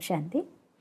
ശാന്തി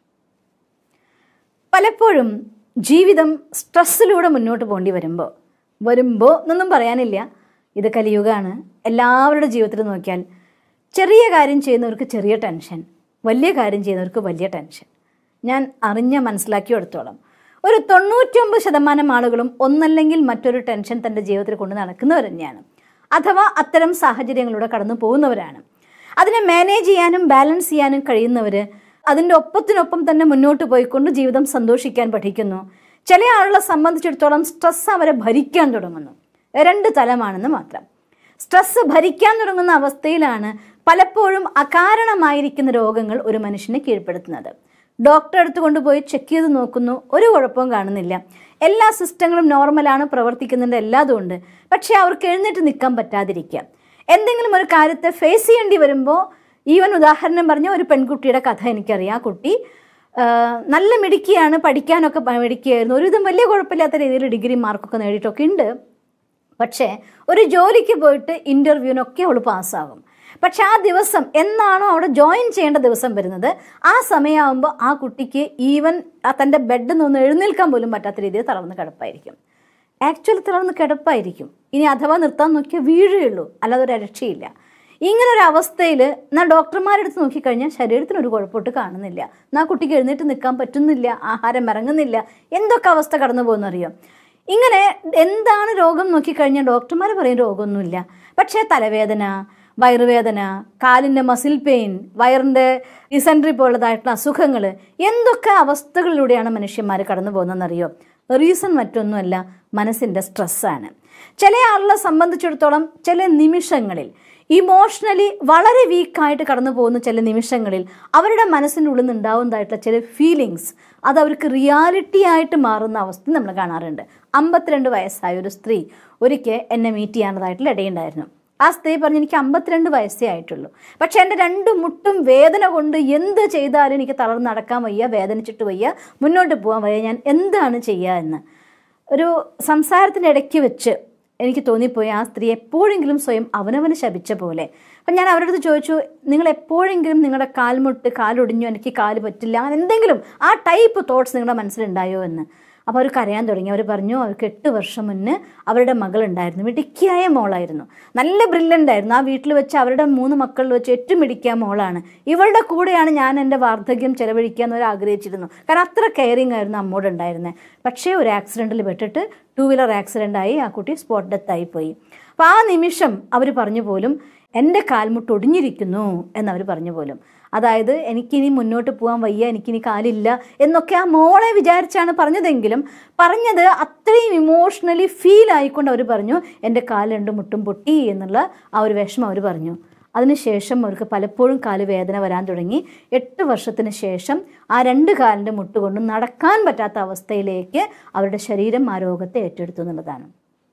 പലപ്പോഴും ജീവിതം സ്ട്രെസ്സിലൂടെ മുന്നോട്ട് പോകേണ്ടി വരുമ്പോൾ വരുമ്പോൾ എന്നൊന്നും പറയാനില്ല ഇത് കലിയുഗമാണ് എല്ലാവരുടെ ജീവിതത്തിൽ നോക്കിയാൽ ചെറിയ കാര്യം ചെയ്യുന്നവർക്ക് ചെറിയ ടെൻഷൻ വലിയ കാര്യം ചെയ്യുന്നവർക്ക് വലിയ ടെൻഷൻ ഞാൻ അറിഞ്ഞ മനസ്സിലാക്കിയെടുത്തോളം ഒരു തൊണ്ണൂറ്റൊമ്പത് ശതമാനം ആളുകളും ഒന്നല്ലെങ്കിൽ മറ്റൊരു ടെൻഷൻ തൻ്റെ ജീവിതത്തിൽ കൊണ്ട് നടക്കുന്നവർ തന്നെയാണ് അഥവാ അത്തരം സാഹചര്യങ്ങളിലൂടെ കടന്നു പോകുന്നവരാണ് അതിനെ മാനേജ് ചെയ്യാനും ബാലൻസ് ചെയ്യാനും കഴിയുന്നവർ അതിൻ്റെ ഒപ്പത്തിനൊപ്പം തന്നെ മുന്നോട്ട് പോയിക്കൊണ്ട് ജീവിതം സന്തോഷിക്കാൻ പഠിക്കുന്നു ചില ആളുകളെ സംബന്ധിച്ചിടത്തോളം സ്ട്രെസ് അവരെ ഭരിക്കാൻ തുടങ്ങുന്നു രണ്ട് തലമാണെന്ന് മാത്രം സ്ട്രെസ് ഭരിക്കാൻ തുടങ്ങുന്ന അവസ്ഥയിലാണ് പലപ്പോഴും അകാരണമായിരിക്കുന്ന രോഗങ്ങൾ ഒരു മനുഷ്യനെ കീഴ്പ്പെടുത്തുന്നത് ഡോക്ടറെ അടുത്ത് കൊണ്ടുപോയി ചെക്ക് ചെയ്ത് നോക്കുന്നു ഒരു കുഴപ്പവും കാണുന്നില്ല എല്ലാ സിസ്റ്റങ്ങളും നോർമലാണ് പ്രവർത്തിക്കുന്നുണ്ട് എല്ലാതും ഉണ്ട് പക്ഷേ അവർക്ക് എഴുന്നേറ്റ് നിൽക്കാൻ പറ്റാതിരിക്കുക എന്തെങ്കിലും ഒരു കാര്യത്തെ ഫേസ് ചെയ്യേണ്ടി വരുമ്പോൾ ഈവൻ ഉദാഹരണം പറഞ്ഞ ഒരു പെൺകുട്ടിയുടെ കഥ എനിക്കറിയാം ആ കുട്ടി ആ, നല്ല മിടുക്കിയാണ് പഠിക്കാനൊക്കെ പ- മിടുക്കിയായിരുന്നു ഒരുവിധം വലിയ കുഴപ്പമില്ലാത്ത രീതിയിൽ ഡിഗ്രി മാർക്കൊക്കെ നേടിയിട്ടൊക്കെ ഉണ്ട് പക്ഷേ ഒരു ജോലിക്ക് പോയിട്ട് ഇൻ്റർവ്യൂവിനൊക്കെ അവൾ പാസ്സാകും പക്ഷെ ആ ദിവസം എന്നാണോ അവിടെ ജോയിൻ ചെയ്യേണ്ട ദിവസം വരുന്നത് ആ സമയമാകുമ്പോൾ ആ കുട്ടിക്ക് ഈവൻ ആ തൻ്റെ ബെഡിൽ നിന്ന് എഴുന്നേൽക്കാൻ പോലും പറ്റാത്ത രീതിയിൽ തളർന്ന് കിടപ്പായിരിക്കും ആക്ച്വലി തളർന്ന് കിടപ്പായിരിക്കും ഇനി അഥവാ നിർത്താൻ നോക്കിയാൽ വീഴുകയുള്ളൂ അല്ലാതെ ഒരു രക്ഷയില്ല ഇങ്ങനെ ഒരു അവസ്ഥയിൽ എന്നാൽ ഡോക്ടർമാരെടുത്ത് നോക്കിക്കഴിഞ്ഞാൽ ശരീരത്തിന് ഒരു കുഴപ്പമൊട്ട് കാണുന്നില്ല എന്നാൽ കുട്ടിക്ക് എഴുന്നേറ്റ് നിൽക്കാൻ പറ്റുന്നില്ല ആഹാരം ഇറങ്ങുന്നില്ല എന്തൊക്കെ അവസ്ഥ കടന്നു പോകുന്നറിയോ ഇങ്ങനെ എന്താണ് രോഗം നോക്കിക്കഴിഞ്ഞാൽ ഡോക്ടർമാർ പറയും രോഗമൊന്നുമില്ല പക്ഷേ തലവേദന വയറുവേദന കാലിൻ്റെ മസിൽ പെയിൻ വയറിൻ്റെ ഡിസെൻട്രി പോലുള്ളതായിട്ടുള്ള അസുഖങ്ങൾ എന്തൊക്കെ അവസ്ഥകളിലൂടെയാണ് മനുഷ്യന്മാർ കടന്നു പോകുന്നതെന്നറിയോ റീസൺ മറ്റൊന്നുമല്ല മനസ്സിൻ്റെ സ്ട്രെസ്സാണ് ചില ആളുകളെ സംബന്ധിച്ചിടത്തോളം ചില നിമിഷങ്ങളിൽ ഇമോഷണലി വളരെ വീക്കായിട്ട് കടന്നു പോകുന്ന ചില നിമിഷങ്ങളിൽ അവരുടെ മനസ്സിൻ്റെ ഉള്ളിൽ നിന്ന് ഉണ്ടാവുന്നതായിട്ടുള്ള ചില ഫീലിങ്സ് അത് അവർക്ക് റിയാലിറ്റി ആയിട്ട് മാറുന്ന അവസ്ഥ നമ്മൾ കാണാറുണ്ട് അമ്പത്തിരണ്ട് വയസ്സായ ഒരു സ്ത്രീ ഒരിക്കൽ എന്നെ മീറ്റ് ചെയ്യാനതായിട്ടുള്ള ഇടയുണ്ടായിരുന്നു ആ സ്ത്രീ പറഞ്ഞു എനിക്ക് അമ്പത്തിരണ്ട് വയസ്സേ ആയിട്ടുള്ളൂ പക്ഷെ എൻ്റെ രണ്ട് മുട്ടും വേദന കൊണ്ട് എന്ത് ചെയ്താലും എനിക്ക് തളർന്ന് നടക്കാൻ വയ്യ വേദനിച്ചിട്ട് വയ്യ മുന്നോട്ട് പോകാൻ വയ്യ ഞാൻ എന്താണ് ചെയ്യുക എന്ന് ഒരു സംസാരത്തിൻ്റെ ഇടയ്ക്ക് വെച്ച് എനിക്ക് തോന്നിപ്പോയി ആ സ്ത്രീ എപ്പോഴെങ്കിലും സ്വയം അവനവന് ശപിച്ച പോലെ അപ്പം ഞാൻ അവരുടെ അടുത്ത് ചോദിച്ചു നിങ്ങൾ എപ്പോഴെങ്കിലും നിങ്ങളുടെ കാൽമുട്ട് കാലൊടിഞ്ഞു എനിക്ക് കാല് പറ്റില്ല അങ്ങനെ എന്തെങ്കിലും ആ ടൈപ്പ് തോട്ട്സ് നിങ്ങളുടെ മനസ്സിലുണ്ടായോ എന്ന് അപ്പോൾ അവർ കരയാൻ തുടങ്ങി അവർ പറഞ്ഞു അവർക്ക് എട്ട് വർഷം മുന്നേ അവരുടെ മകളുണ്ടായിരുന്നു മിടുക്കിയായ മോളായിരുന്നു നല്ല ബ്രില്യൻ്റ് ആയിരുന്നു ആ വീട്ടിൽ വെച്ച് അവരുടെ മൂന്ന് മക്കളിൽ വെച്ച് ഏറ്റവും മിടുക്കിയ മോളാണ് ഇവളുടെ കൂടെയാണ് ഞാൻ എൻ്റെ വാർദ്ധക്യം ചെലവഴിക്കാൻ അവർ ആഗ്രഹിച്ചിരുന്നു കാരണം അത്ര കെയറിങ് ആയിരുന്നു അമ്മോട് ഉണ്ടായിരുന്നത് പക്ഷേ ഒരു ആക്സിഡൻറ്റിൽ പെട്ടിട്ട് ടൂ വീലർ ആക്സിഡൻ്റ് ആയി ആ കുട്ടി സ്പോട്ട് ഡെത്ത് ആയി പോയി അപ്പോൾ ആ നിമിഷം അവർ പറഞ്ഞു പോലും എൻ്റെ കാൽമുട്ട് ഒടിഞ്ഞിരിക്കുന്നു എന്നവർ പറഞ്ഞു പോലും അതായത് എനിക്കിനി മുന്നോട്ട് പോകാൻ വയ്യ എനിക്കിനി കാലില്ല എന്നൊക്കെ ആ മോളെ വിചാരിച്ചാണ് പറഞ്ഞതെങ്കിലും പറഞ്ഞത് അത്രയും ഇമോഷണലി ഫീൽ ആയിക്കൊണ്ട് അവർ പറഞ്ഞു എൻ്റെ കാല് രണ്ടും മുട്ടും പൊട്ടി എന്നുള്ള ആ ഒരു വിഷമം അവർ പറഞ്ഞു അതിനുശേഷം അവർക്ക് പലപ്പോഴും കാല് വേദന വരാൻ തുടങ്ങി എട്ട് വർഷത്തിന് ശേഷം ആ രണ്ട് കാലിൻ്റെ മുട്ടുകൊണ്ട് നടക്കാൻ പറ്റാത്ത അവസ്ഥയിലേക്ക് അവരുടെ ശരീരം ആ രോഗത്തെ ഏറ്റെടുത്തു എന്നുള്ളതാണ്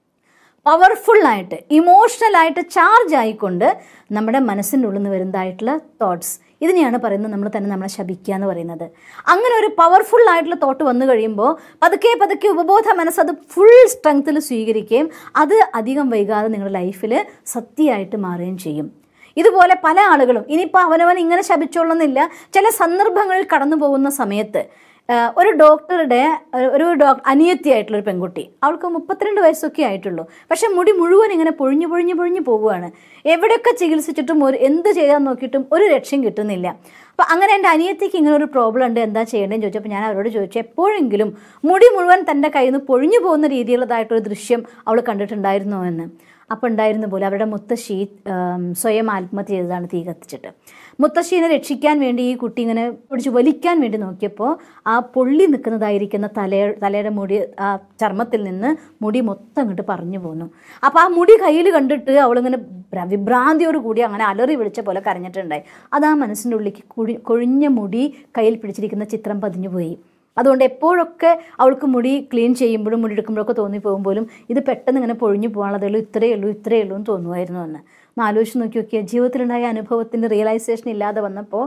പവർഫുള്ളായിട്ട് ഇമോഷണലായിട്ട് ചാർജ് ആയിക്കൊണ്ട് നമ്മുടെ മനസ്സിൻ്റെ ഉള്ളിൽ നിന്ന് വരുന്നതായിട്ടുള്ള തോട്ട്സ് ഇതിനെയാണ് പറയുന്നത് നമ്മൾ തന്നെ നമ്മളെ ശപിക്കുക എന്ന് പറയുന്നത് അങ്ങനെ ഒരു പവർഫുൾ ആയിട്ടുള്ള തോട്ട് വന്നു കഴിയുമ്പോൾ പതുക്കെ പതുക്കെ ഉപബോധ മനസ്സ് അത് ഫുൾ സ്ട്രെങ്ത്തിൽ സ്വീകരിക്കുകയും അത് അധികം വൈകാതെ നിങ്ങളുടെ ലൈഫിൽ സത്യമായിട്ട് മാറുകയും ചെയ്യും ഇതുപോലെ പല ആളുകളും ഇനിയിപ്പോൾ അവനവൻ ഇങ്ങനെ ശപിച്ചോളുന്നില്ല ചില സന്ദർഭങ്ങളിൽ കടന്നു പോകുന്ന സമയത്ത് ആ, ഒരു ഡോക്ടറുടെ ഒരു- ഒരു ഡോ അനിയത്തിയായിട്ടുള്ള ഒരു പെൺകുട്ടി അവൾക്ക് മുപ്പത്തിരണ്ട് വയസ്സൊക്കെ ആയിട്ടുള്ളൂ പക്ഷെ മുടി മുഴുവൻ ഇങ്ങനെ പൊഴിഞ്ഞു പൊഴിഞ്ഞു പൊഴിഞ്ഞു പോവുകയാണ് എവിടെയൊക്കെ ചികിത്സിച്ചിട്ടും ഒരു എന്ത് ചെയ്യാൻ നോക്കിയിട്ടും ഒരു രക്ഷയും കിട്ടുന്നില്ല അപ്പോൾ അങ്ങനെ എൻ്റെ അനിയത്തിക്ക് ഇങ്ങനെ ഒരു പ്രോബ്ലം ഉണ്ട് എന്താ ചെയ്യേണ്ടതെന്ന് ചോദിച്ചപ്പോൾ ഞാൻ അവരോട് ചോദിച്ചു എപ്പോഴെങ്കിലും മുടി മുഴുവൻ തൻ്റെ കയ്യിൽ നിന്ന് പൊഴിഞ്ഞു പോകുന്ന രീതിയിലുള്ളതായിട്ടൊരു ദൃശ്യം അവൾ കണ്ടിട്ടുണ്ടായിരുന്നോ എന്ന് അപ്പോൾ ഉണ്ടായിരുന്ന പോലെ അവരുടെ മുത്തശ്ശി ആം, സ്വയം ആത്മഹത്യ ചെയ്തതാണ് തീ കത്തിച്ചിട്ട് മുത്തശ്ശീനെ രക്ഷിക്കാൻ വേണ്ടി ഈ കുട്ടി ഇങ്ങനെ പിടിച്ച് വലിക്കാൻ വേണ്ടി നോക്കിയപ്പോൾ ആ പൊള്ളി നിൽക്കുന്നതായിരിക്കുന്ന തല തലയുടെ മുടി ആ ചർമ്മത്തിൽ നിന്ന് മുടി മൊത്തം അങ്ങോട്ട് പറഞ്ഞു പോന്നു അപ്പോൾ ആ മുടി കയ്യിൽ കണ്ടിട്ട് അവളിങ്ങനെ ഭ്ര- വിഭ്രാന്തിയോട് കൂടി അങ്ങനെ അലറി വിളിച്ച പോലെ കരഞ്ഞിട്ടുണ്ടായി അത് ആ മനസ്സിൻ്റെ ഉള്ളിലേക്ക് കുഴി കൊഴിഞ്ഞ മുടി കയ്യിൽ പിടിച്ചിരിക്കുന്ന ചിത്രം പതിഞ്ഞു പോയി അതുകൊണ്ട് എപ്പോഴൊക്കെ അവൾക്ക് മുടി ക്ലീൻ ചെയ്യുമ്പോഴും മുടി എടുക്കുമ്പോഴൊക്കെ തോന്നിപ്പോകും പോലും ഇത് പെട്ടെന്ന് ഇങ്ങനെ പൊഴിഞ്ഞു പോകാനുള്ളതേ ഉള്ളൂ ഇത്രയേ ഉള്ളൂ ഇത്രയേ ഉള്ളൂ എന്ന് തോന്നുമായിരുന്നു എന്ന് ഒന്ന് ആലോചിച്ച് നോക്കി നോക്കിയാൽ ജീവിതത്തിലുണ്ടായ അനുഭവത്തിൻ്റെ റിയലൈസേഷൻ ഇല്ലാതെ വന്നപ്പോൾ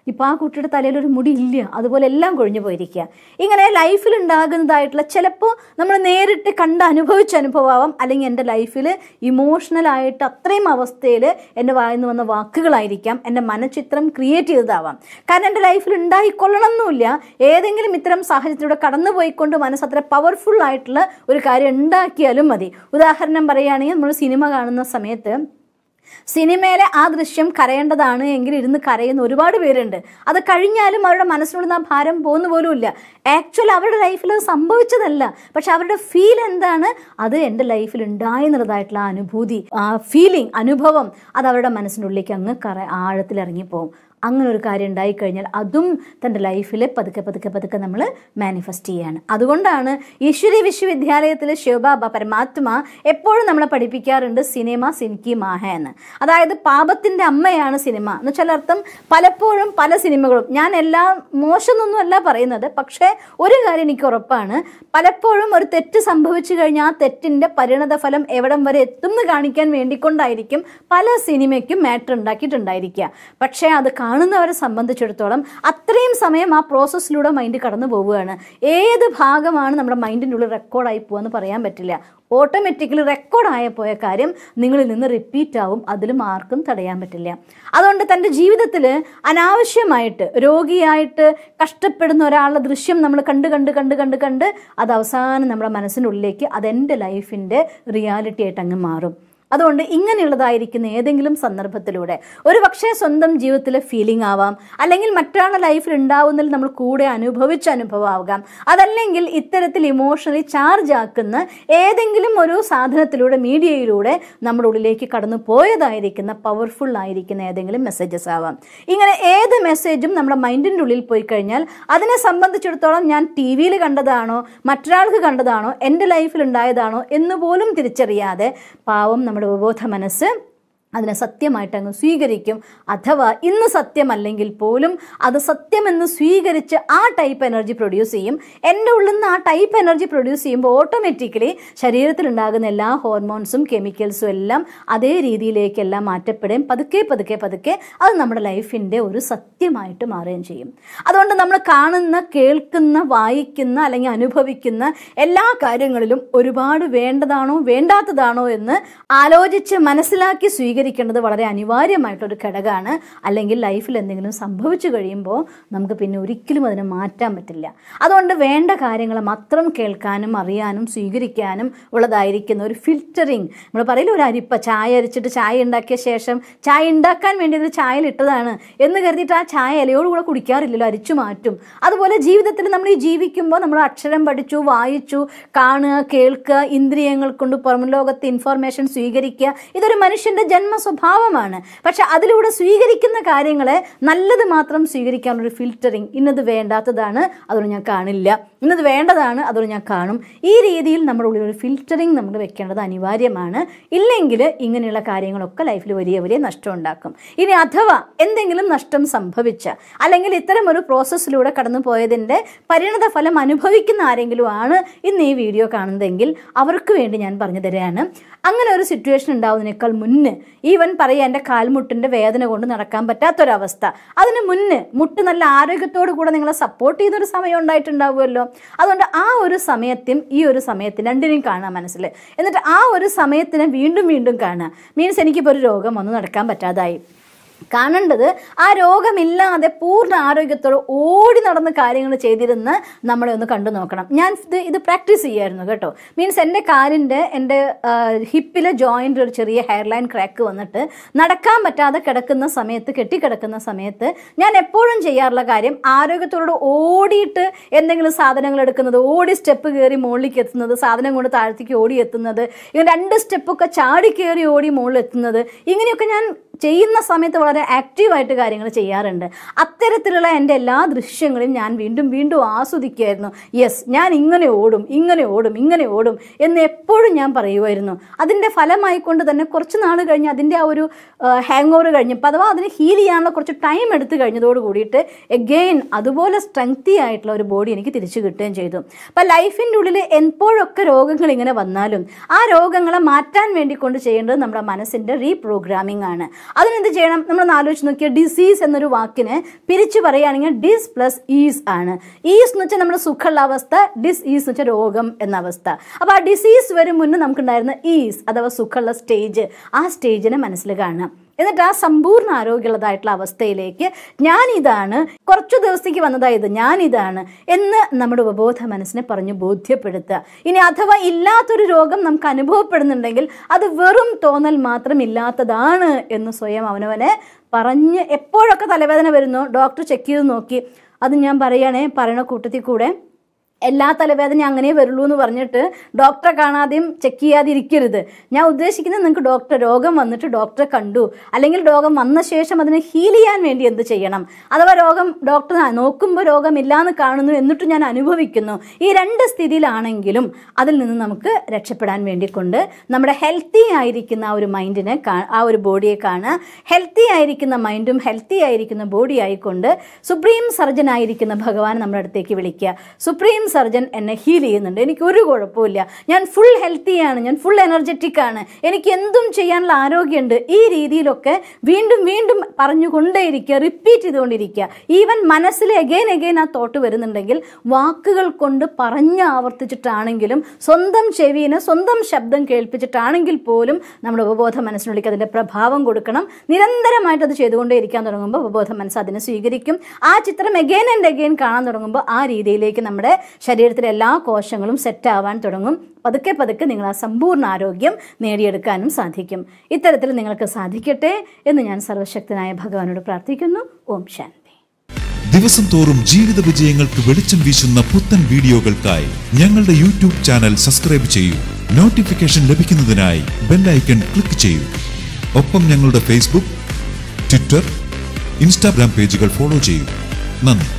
ഇപ്പോൾ ആ കുട്ടിയുടെ തലയിൽ ഒരു മുടി ഇല്ല അതുപോലെ എല്ലാം കൊഴിഞ്ഞു പോയിരിക്കുക ഇങ്ങനെ ലൈഫിൽ ഉണ്ടാകുന്നതായിട്ടുള്ള ചിലപ്പോൾ നമ്മൾ നേരിട്ട് കണ്ട് അനുഭവിച്ച അനുഭവമാവാം അല്ലെങ്കിൽ എൻ്റെ ലൈഫിൽ ഇമോഷണലായിട്ട് അത്രയും അവസ്ഥയിൽ എൻ്റെ വായിന്ന് വന്ന വാക്കുകളായിരിക്കാം എൻ്റെ മനഃചിത്രം ക്രിയേറ്റ് ചെയ്തതാവാം കാരണം എൻ്റെ ലൈഫിൽ ഉണ്ടായിക്കൊള്ളണമെന്നില്ല ഏതെങ്കിലും ഇത്തരം സാഹചര്യത്തിലൂടെ കടന്നു പോയിക്കൊണ്ട് മനസ്സ് അത്ര പവർഫുൾ ആയിട്ടുള്ള ഒരു കാര്യം ഉണ്ടാക്കിയാലും മതി ഉദാഹരണം പറയുകയാണെങ്കിൽ നമ്മൾ സിനിമ കാണുന്ന സമയത്ത് സിനിമയിലെ ആ ദൃശ്യം കരയേണ്ടതാണ് എങ്കിൽ ഇരുന്ന് കരയുന്ന ഒരുപാട് പേരുണ്ട് അത് കഴിഞ്ഞാലും അവരുടെ മനസ്സിലുള്ള ആ ഭാരം പോകുന്ന പോലും ഇല്ല ആക്ച്വൽ അവരുടെ ലൈഫിൽ അത് സംഭവിച്ചതല്ല പക്ഷെ അവരുടെ ഫീൽ എന്താണ് അത് എൻ്റെ ലൈഫിൽ ഉണ്ടായെന്നുള്ളതായിട്ടുള്ള ആ അനുഭൂതി ആ ഫീലിംഗ് അനുഭവം അത് അവരുടെ മനസ്സിൻ്റെ ഉള്ളിലേക്ക് അങ്ങ് കറ ആഴത്തിൽ ഇറങ്ങിപ്പോവും അങ്ങനെ ഒരു കാര്യം ഉണ്ടായിക്കഴിഞ്ഞാൽ അതും തൻ്റെ ലൈഫിൽ പതുക്കെ പതുക്കെ പതുക്കെ നമ്മൾ മാനിഫെസ്റ്റ് ചെയ്യാണ് അതുകൊണ്ടാണ് ഈശ്വരി വിശ്വവിദ്യാലയത്തിൽ ശിവബാബ പരമാത്മ എപ്പോഴും നമ്മളെ പഠിപ്പിക്കാറുണ്ട് സിനിമ സിൻകി മാഹ എന്ന് അതായത് പാപത്തിൻ്റെ അമ്മയാണ് സിനിമ എന്ന് വെച്ചാൽ അർത്ഥം പലപ്പോഴും പല സിനിമകളും ഞാൻ എല്ലാം മോശമൊന്നും അല്ല പറയുന്നത് പക്ഷേ ഒരു കാര്യം എനിക്ക് ഉറപ്പാണ് പലപ്പോഴും ഒരു തെറ്റ് സംഭവിച്ചു കഴിഞ്ഞാൽ ആ തെറ്റിൻ്റെ പരിണത ഫലം എവിടം വരെ എത്തും എന്ന് കാണിക്കാൻ വേണ്ടിക്കൊണ്ടായിരിക്കും പല സിനിമയ്ക്കും മാറ്റർ ഉണ്ടാക്കിയിട്ടുണ്ടായിരിക്കുക പക്ഷേ അത് കാണുന്നവരെ സംബന്ധിച്ചിടത്തോളം അത്രയും സമയം ആ പ്രോസസ്സിലൂടെ മൈൻഡ് കടന്നു പോവുകയാണ് ഏത് ഭാഗമാണ് നമ്മുടെ മൈൻഡിൻ്റെ ഉള്ളിൽ റെക്കോർഡായി പോകുമെന്ന് പറയാൻ പറ്റില്ല ഓട്ടോമാറ്റിക്കലി റെക്കോർഡായ പോയ കാര്യം നിങ്ങളിൽ നിന്ന് റിപ്പീറ്റ് ആവും അതിലും ആർക്കും തടയാൻ പറ്റില്ല അതുകൊണ്ട് തൻ്റെ ജീവിതത്തിൽ അനാവശ്യമായിട്ട് രോഗിയായിട്ട് കഷ്ടപ്പെടുന്ന ഒരാളുടെ ദൃശ്യം നമ്മൾ കണ്ട് കണ്ട് കണ്ട് കണ്ട് കണ്ട് അത് അവസാനം നമ്മുടെ മനസ്സിനുള്ളിലേക്ക് അതെൻ്റെ ലൈഫിൻ്റെ റിയാലിറ്റി ആയിട്ട് അങ്ങ് മാറും അതുകൊണ്ട് ഇങ്ങനെയുള്ളതായിരിക്കുന്ന ഏതെങ്കിലും സന്ദർഭത്തിലൂടെ ഒരു പക്ഷേ സ്വന്തം ജീവിതത്തിലെ ഫീലിംഗ് ആവാം അല്ലെങ്കിൽ മറ്റൊരാളുടെ ലൈഫിൽ ഉണ്ടാവുന്നതിൽ നമ്മൾ കൂടെ അനുഭവിച്ച അനുഭവമാകാം അതല്ലെങ്കിൽ ഇത്തരത്തിൽ ഇമോഷണലി ചാർജ് ആക്കുന്ന ഏതെങ്കിലും ഒരു സാധനത്തിലൂടെ മീഡിയയിലൂടെ നമ്മുടെ ഉള്ളിലേക്ക് കടന്നു പോയതായിരിക്കുന്ന പവർഫുൾ ആയിരിക്കുന്ന ഏതെങ്കിലും മെസ്സേജസ് ആവാം ഇങ്ങനെ ഏത് മെസ്സേജും നമ്മുടെ മൈൻഡിൻ്റെ ഉള്ളിൽ പോയി കഴിഞ്ഞാൽ അതിനെ സംബന്ധിച്ചിടത്തോളം ഞാൻ ടി വിയിൽ കണ്ടതാണോ മറ്റൊരാൾക്ക് കണ്ടതാണോ എൻ്റെ ലൈഫിൽ ഉണ്ടായതാണോ എന്ന് പോലും തിരിച്ചറിയാതെ പാവം നമ്മുടെ ഉപബോധ മനസ്സ് അതിനെ സത്യമായിട്ട് അങ്ങ് സ്വീകരിക്കും അഥവാ ഇന്ന് സത്യമല്ലെങ്കിൽ പോലും അത് സത്യമെന്ന് സ്വീകരിച്ച് ആ ടൈപ്പ് എനർജി പ്രൊഡ്യൂസ് ചെയ്യും എൻ്റെ ഉള്ളിൽ നിന്ന് ആ ടൈപ്പ് എനർജി പ്രൊഡ്യൂസ് ചെയ്യുമ്പോൾ ഓട്ടോമാറ്റിക്കലി ശരീരത്തിലുണ്ടാകുന്ന എല്ലാ ഹോർമോൺസും കെമിക്കൽസും എല്ലാം അതേ രീതിയിലേക്കെല്ലാം മാറ്റപ്പെടുകയും പതുക്കെ പതുക്കെ പതുക്കെ അത് നമ്മുടെ ലൈഫിൻ്റെ ഒരു സത്യമായിട്ട് മാറുകയും ചെയ്യും അതുകൊണ്ട് നമ്മൾ കാണുന്ന കേൾക്കുന്ന വായിക്കുന്ന അല്ലെങ്കിൽ അനുഭവിക്കുന്ന എല്ലാ കാര്യങ്ങളിലും ഒരുപാട് വേണ്ടതാണോ വേണ്ടാത്തതാണോ എന്ന് ആലോചിച്ച് മനസ്സിലാക്കി സ്വീകരിക്കേണ്ടത് വളരെ അനിവാര്യമായിട്ടൊരു ഘടകമാണ് അല്ലെങ്കിൽ ലൈഫിൽ എന്തെങ്കിലും സംഭവിച്ചു കഴിയുമ്പോൾ നമുക്ക് പിന്നെ ഒരിക്കലും അതിനെ മാറ്റാൻ പറ്റില്ല അതുകൊണ്ട് വേണ്ട കാര്യങ്ങൾ മാത്രം കേൾക്കാനും അറിയാനും സ്വീകരിക്കാനും ഉള്ളതായിരിക്കുന്ന ഒരു ഫിൽറ്ററിങ് നമ്മൾ പറയില്ല ഒരു അരിപ്പ ചായ അരിച്ചിട്ട് ചായ ഉണ്ടാക്കിയ ശേഷം ചായ ഉണ്ടാക്കാൻ വേണ്ടി ഇത് ചായയിൽ ഇട്ടതാണ് എന്ന് കരുതിയിട്ട് ആ ചായ ഇലയോടുകൂടെ കുടിക്കാറില്ലല്ലോ അരിച്ചു മാറ്റും അതുപോലെ ജീവിതത്തിൽ നമ്മൾ ഈ ജീവിക്കുമ്പോൾ നമ്മൾ അക്ഷരം പഠിച്ചു വായിച്ചു കാണുക കേൾക്കുക ഇന്ദ്രിയങ്ങൾ കൊണ്ട് പുറം ലോകത്ത് ഇൻഫർമേഷൻ സ്വീകരിക്കുക ഇതൊരു മനുഷ്യൻ്റെ ജന്മ സ്വഭാവമാണ് പക്ഷെ അതിലൂടെ സ്വീകരിക്കുന്ന കാര്യങ്ങളെ നല്ലത് മാത്രം സ്വീകരിക്കാനൊരു ഫിൽറ്ററിങ് ഇന്നത് വേണ്ടാത്തതാണ് അതുകൊണ്ട് ഞാൻ കാണില്ല ഇന്നത് വേണ്ടതാണ് അതുകൊണ്ട് ഞാൻ കാണും ഈ രീതിയിൽ നമ്മുടെ ഉള്ളിൽ ഒരു ഫിൽറ്ററിങ് നമ്മൾ വെക്കേണ്ടത് അനിവാര്യമാണ് ഇല്ലെങ്കിൽ ഇങ്ങനെയുള്ള കാര്യങ്ങളൊക്കെ ലൈഫിൽ വലിയ വലിയ നഷ്ടം ഉണ്ടാക്കും ഇനി അഥവാ എന്തെങ്കിലും നഷ്ടം സംഭവിച്ച അല്ലെങ്കിൽ ഇത്തരം ഒരു പ്രോസസ്സിലൂടെ കടന്നു പോയതിൻ്റെ പരിണത ഫലം അനുഭവിക്കുന്ന ആരെങ്കിലും ആണ് ഇന്ന് ഈ വീഡിയോ കാണുന്നതെങ്കിൽ അവർക്ക് വേണ്ടി ഞാൻ പറഞ്ഞു തരികയാണ് അങ്ങനെ ഒരു സിറ്റുവേഷൻ ഉണ്ടാവുന്നതിനേക്കാൾ മുന്നേ ഈവൻ പറയാം എൻ്റെ കാൽമുട്ടിൻ്റെ വേദന കൊണ്ട് നടക്കാൻ പറ്റാത്തൊരവസ്ഥ അതിന് മുന്നേ മുട്ട് നല്ല ആരോഗ്യത്തോടു കൂടെ നിങ്ങളെ സപ്പോർട്ട് ചെയ്തൊരു സമയം ഉണ്ടായിട്ടുണ്ടാവുമല്ലോ അതുകൊണ്ട് ആ ഒരു സമയത്തും ഈ ഒരു സമയത്തും രണ്ടിനെയും കാണാം മനസ്സിൽ എന്നിട്ട് ആ ഒരു സമയത്തിനെ വീണ്ടും വീണ്ടും കാണുക മീൻസ് എനിക്കിപ്പോൾ ഒരു രോഗം വന്ന് നടക്കാൻ പറ്റാതായി കാണേണ്ടത് ആ രോഗമില്ലാതെ പൂർണ്ണ ആരോഗ്യത്തോടെ ഓടി നടന്ന് കാര്യങ്ങൾ ചെയ്തിരുന്ന് നമ്മളെ ഒന്ന് കണ്ടു നോക്കണം ഞാൻ ഇത് ഇത് പ്രാക്ടീസ് ചെയ്യായിരുന്നു കേട്ടോ മീൻസ് എൻ്റെ കാലിൻ്റെ എൻ്റെ ഹിപ്പിലെ ജോയിൻ്റ് ഒരു ചെറിയ ഹെയർലൈൻ ക്രാക്ക് വന്നിട്ട് നടക്കാൻ പറ്റാതെ കിടക്കുന്ന സമയത്ത് കെട്ടിക്കിടക്കുന്ന സമയത്ത് ഞാൻ എപ്പോഴും ചെയ്യാറുള്ള കാര്യം ആരോഗ്യത്തോട് ഓടിയിട്ട് എന്തെങ്കിലും സാധനങ്ങൾ എടുക്കുന്നത് ഓടി സ്റ്റെപ്പ് കയറി മുകളിലേക്ക് എത്തുന്നത് സാധനം കൊണ്ട് താഴത്തേക്ക് ഓടി എത്തുന്നത് ഇങ്ങനെ രണ്ട് സ്റ്റെപ്പൊക്കെ ചാടി കയറി ഓടി മുകളിൽ എത്തുന്നത് ഇങ്ങനെയൊക്കെ ഞാൻ ചെയ്യുന്ന സമയത്ത് വളരെ ആക്റ്റീവായിട്ട് കാര്യങ്ങൾ ചെയ്യാറുണ്ട് അത്തരത്തിലുള്ള എൻ്റെ എല്ലാ ദൃശ്യങ്ങളും ഞാൻ വീണ്ടും വീണ്ടും ആസ്വദിക്കുമായിരുന്നു യെസ് ഞാൻ ഇങ്ങനെ ഓടും ഇങ്ങനെ ഓടും ഇങ്ങനെ ഓടും എന്ന് എപ്പോഴും ഞാൻ പറയുമായിരുന്നു അതിൻ്റെ ഫലമായിക്കൊണ്ട് തന്നെ കുറച്ച് നാൾ കഴിഞ്ഞ് അതിൻ്റെ ആ ഒരു ഹാങ് ഓവർ കഴിഞ്ഞപ്പോൾ അഥവാ അതിന് ഹീൽ ചെയ്യാനുള്ള കുറച്ച് ടൈം എടുത്തു കഴിഞ്ഞതോട് കൂടിയിട്ട് എഗെയിൻ അതുപോലെ സ്ട്രെങ്തി ആയിട്ടുള്ള ഒരു ബോഡി എനിക്ക് തിരിച്ചു കിട്ടുകയും ചെയ്തു അപ്പം ലൈഫിൻ്റെ ഉള്ളിൽ എപ്പോഴൊക്കെ രോഗങ്ങൾ ഇങ്ങനെ വന്നാലും ആ രോഗങ്ങളെ മാറ്റാൻ വേണ്ടി കൊണ്ട് ചെയ്യേണ്ടത് നമ്മുടെ മനസ്സിൻ്റെ റീപ്രോഗ്രാമിംഗ് ആണ് അതിനെന്ത് ചെയ്യണം നമ്മൾ നമ്മളൊന്ന് ആലോചിച്ച് നോക്കിയാൽ ഡിസീസ് എന്നൊരു വാക്കിനെ പിരിച്ചു പറയുകയാണെങ്കിൽ ഡിസ് പ്ലസ് ഈസ് ആണ് ഈസ് എന്ന് വെച്ചാൽ നമ്മുടെ സുഖമുള്ള അവസ്ഥ ഡിസ് ഈസ് എന്ന് വെച്ചാൽ രോഗം എന്ന അവസ്ഥ അപ്പോൾ ആ ഡിസീസ് വരും മുന്നേ നമുക്കുണ്ടായിരുന്ന ഈസ് അഥവാ സുഖമുള്ള സ്റ്റേജ് ആ സ്റ്റേജിനെ മനസ്സിൽ കാണാം എന്നിട്ട് ആ സമ്പൂർണ്ണ ആരോഗ്യമുള്ളതായിട്ടുള്ള അവസ്ഥയിലേക്ക് ഞാനിതാണ് കുറച്ചു ദിവസത്തേക്ക് വന്നതായത് ഞാനിതാണ് എന്ന് നമ്മുടെ ഉപബോധ മനസ്സിനെ പറഞ്ഞ് ബോധ്യപ്പെടുത്തുക ഇനി അഥവാ ഇല്ലാത്തൊരു രോഗം നമുക്ക് അനുഭവപ്പെടുന്നുണ്ടെങ്കിൽ അത് വെറും തോന്നൽ മാത്രം ഇല്ലാത്തതാണ് എന്ന് സ്വയം അവനവനെ പറഞ്ഞ് എപ്പോഴൊക്കെ തലവേദന വരുന്നു ഡോക്ടർ ചെക്ക് ചെയ്ത് നോക്കി അത് ഞാൻ പറയുകയാണേ പറയണ കൂട്ടത്തിൽ കൂടെ എല്ലാ തലവേദന അങ്ങനെ വരുള്ളൂ എന്ന് പറഞ്ഞിട്ട് ഡോക്ടറെ കാണാതെയും ചെക്ക് ചെയ്യാതെ ഇരിക്കരുത് ഞാൻ ഉദ്ദേശിക്കുന്നത് നിങ്ങൾക്ക് ഡോക്ടർ രോഗം വന്നിട്ട് ഡോക്ടറെ കണ്ടു അല്ലെങ്കിൽ രോഗം വന്ന ശേഷം അതിനെ ഹീൽ ചെയ്യാൻ വേണ്ടി എന്ത് ചെയ്യണം അഥവാ രോഗം ഡോക്ടർ നോക്കുമ്പോൾ രോഗമില്ലാന്ന് കാണുന്നു എന്നിട്ട് ഞാൻ അനുഭവിക്കുന്നു ഈ രണ്ട് സ്ഥിതിയിലാണെങ്കിലും അതിൽ നിന്ന് നമുക്ക് രക്ഷപ്പെടാൻ വേണ്ടി കൊണ്ട് നമ്മുടെ ഹെൽത്തി ആയിരിക്കുന്ന ആ ഒരു മൈൻഡിനെ ആ ഒരു ബോഡിയെ കാണുക ഹെൽത്തി ആയിരിക്കുന്ന മൈൻഡും ഹെൽത്തി ആയിരിക്കുന്ന ബോഡി ആയിക്കൊണ്ട് സുപ്രീം സർജൻ ആയിരിക്കുന്ന ഭഗവാൻ നമ്മുടെ അടുത്തേക്ക് വിളിക്കുക സുപ്രീം സർജൻ എന്നെ ഹീൽ ചെയ്യുന്നുണ്ട് എനിക്ക് ഒരു കുഴപ്പമില്ല ഞാൻ ഫുൾ ഹെൽത്തിയാണ് ഞാൻ ഫുൾ എനർജറ്റിക് ആണ് എനിക്ക് എന്തും ചെയ്യാനുള്ള ആരോഗ്യമുണ്ട് ഈ രീതിയിലൊക്കെ വീണ്ടും വീണ്ടും പറഞ്ഞുകൊണ്ടേയിരിക്കുക റിപ്പീറ്റ് ചെയ്തുകൊണ്ടിരിക്കുക ഈവൻ മനസ്സിൽ എഗെയിൻ എഗെയിൻ ആ തോട്ട് വരുന്നുണ്ടെങ്കിൽ വാക്കുകൾ കൊണ്ട് പറഞ്ഞ് ആവർത്തിച്ചിട്ടാണെങ്കിലും സ്വന്തം ചെവിന് സ്വന്തം ശബ്ദം കേൾപ്പിച്ചിട്ടാണെങ്കിൽ പോലും നമ്മുടെ ഉപബോധ മനസ്സിനുള്ളിലേക്ക് അതിൻ്റെ പ്രഭാവം കൊടുക്കണം നിരന്തരമായിട്ട് അത് ചെയ്തുകൊണ്ടേ ഇരിക്കാൻ തുടങ്ങുമ്പോൾ ഉപബോധ മനസ്സ് അതിനെ സ്വീകരിക്കും ആ ചിത്രം എഗെയിൻ ആൻഡ് എഗെയിൻ കാണാൻ തുടങ്ങുമ്പോൾ ആ രീതിയിലേക്ക് നമ്മുടെ ശരീരത്തിലെ എല്ലാ കോശങ്ങളും സെറ്റ് ആവാൻ തുടങ്ങും പതുക്കെ പതുക്കെ നിങ്ങൾ ആ സമ്പൂർണ്ണ ആരോഗ്യം നേടിയെടുക്കാനും സാധിക്കും ഇത്തരത്തിൽ നിങ്ങൾക്ക് സാധിക്കട്ടെ എന്ന് ഞാൻ സർവശക്തനായ ഭഗവാനോട് പ്രാർത്ഥിക്കുന്നു ഓം ശാന്തി ദിവസം തോറും ജീവിത വിജയങ്ങൾക്ക് വെളിച്ചം വീശുന്ന പുത്തൻ വീഡിയോകൾക്കായി ഞങ്ങളുടെ യൂട്യൂബ് ചാനൽ സബ്സ്ക്രൈബ് ചെയ്യൂ നോട്ടിഫിക്കേഷൻ ലഭിക്കുന്നതിനായി ബെല്ലൈക്കൺ ക്ലിക്ക് ചെയ്യൂ ഒപ്പം ഞങ്ങളുടെ ഫേസ്ബുക്ക് ട്വിറ്റർ ഇൻസ്റ്റാഗ്രാം പേജുകൾ ഫോളോ ചെയ്യൂ നന്ദി